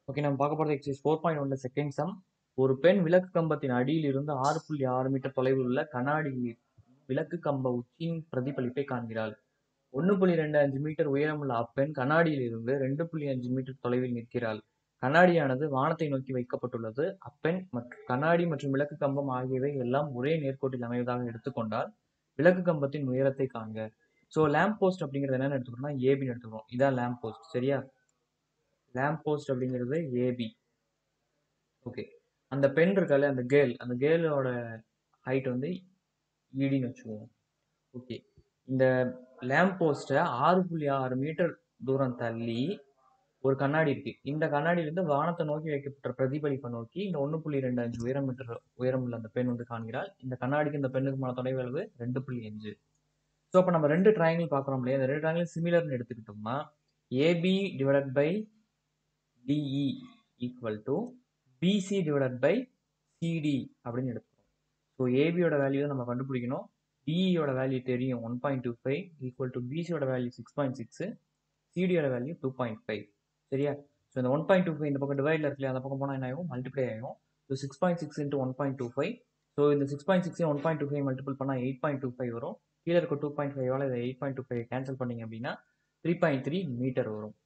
okay நம்ம பார்க்க போகிறது எக்ஸைஸ் ஃபோர் பாயிண்ட் ஒன்ல செகண்ட் சம் ஒரு பெண் விளக்கு கம்பத்தின் அடியில் இருந்து ஆறு புள்ளி ஆறு மீட்டர் தொலைவில் உள்ள கண்ணாடி விளக்கு கம்ப உச்சியின் பிரதிபலிப்பை காண்கிறாள் ஒன்று புள்ளி ரெண்டு அஞ்சு மீட்டர் உயரமுள்ள அப்பெண் கண்ணாடியில் இருந்து ரெண்டு புள்ளி அஞ்சு மீட்டர் தொலைவில் நிற்கிறாள் கண்ணாடியானது வானத்தை நோக்கி வைக்கப்பட்டுள்ளது அப்பெண் மற்றும் கண்ணாடி மற்றும் விளக்கு கம்பம் ஆகியவை எல்லாம் ஒரே நேர்கோட்டில் அமைவதாக எடுத்துக்கொண்டால் விளக்கு கம்பத்தின் உயரத்தை காண்க ஸோ லேம்ப் போஸ்ட் அப்படிங்கிறது என்னன்னு எடுத்துக்கிறோம்னா ஏபின்னு எடுத்துக்கிறோம் இதான் லேம்ப் போஸ்ட் சரியா லேம்ப் போஸ்ட் அப்படிங்கிறது ஏபி ஓகே அந்த பெண் இருக்கால அந்த கேர்ள் அந்த கேர்ளோட ஹைட் வந்து இடின்னு வச்சுக்குவோம் ஓகே இந்த லேம்ப் போஸ்ட்டை ஆறு புள்ளி ஆறு மீட்டர் தூரம் தள்ளி ஒரு கண்ணாடி இருக்கு இந்த கண்ணாடியிலிருந்து வானத்தை நோக்கி வைக்கப்பட்ட பிரதிபலிப்பை நோக்கி இந்த ஒன்று புள்ளி ரெண்டு அஞ்சு உயரம் மீட்டர் உயரம் உள்ள அந்த பெண் வந்து காண்கிறாள் இந்த கண்ணாடிக்கு இந்த பெண்ணுக்குமான தொலைவளவு ரெண்டு புள்ளி அஞ்சு ஸோ அப்போ நம்ம ரெண்டு ட்ரையாங்கிள் பார்க்குறோம் இல்லையா இந்த ரெண்டு ட்ரையாங்கிள் சிமிலர்னு எடுத்துக்கிட்டோம்னா AB divided by DE equal to BC divided by CD அப்படின்னு எடுத்துக்கிறோம் ஸோ ஏபியோட வேல்யூ நம்ம கண்டுபிடிக்கணும் டிஇயோட வேல்யூ தெரியும் one point two five equal to பிசியோட வேல்யூ சிக்ஸ் பாயிண்ட் சிக்ஸ் சிடியோட வேல்யூ டூ பாயிண்ட் ஃபைவ் சரியா ஸோ இந்த ஒன் பாயிண்ட் டூ ஃபைவ் இந்த பக்கம் டிவைடில் இருக்கு அந்த பக்கம் போனால் என்ன ஆகும் மல்டிப்ளை ஆகும் so six point six into one point two five so இந்த six point six one point two five multiple பண்ணால் எயிட் பாயிண்ட் டூ ஃபைவ் வரும் கீழே இருக்க டூ பாயிண்ட் ஃபைவால் இதை eight point two five cancel பண்ணிங்க அப்படின்னா த்ரீ பாயிண்ட் த்ரீ மீட்டர் வரும்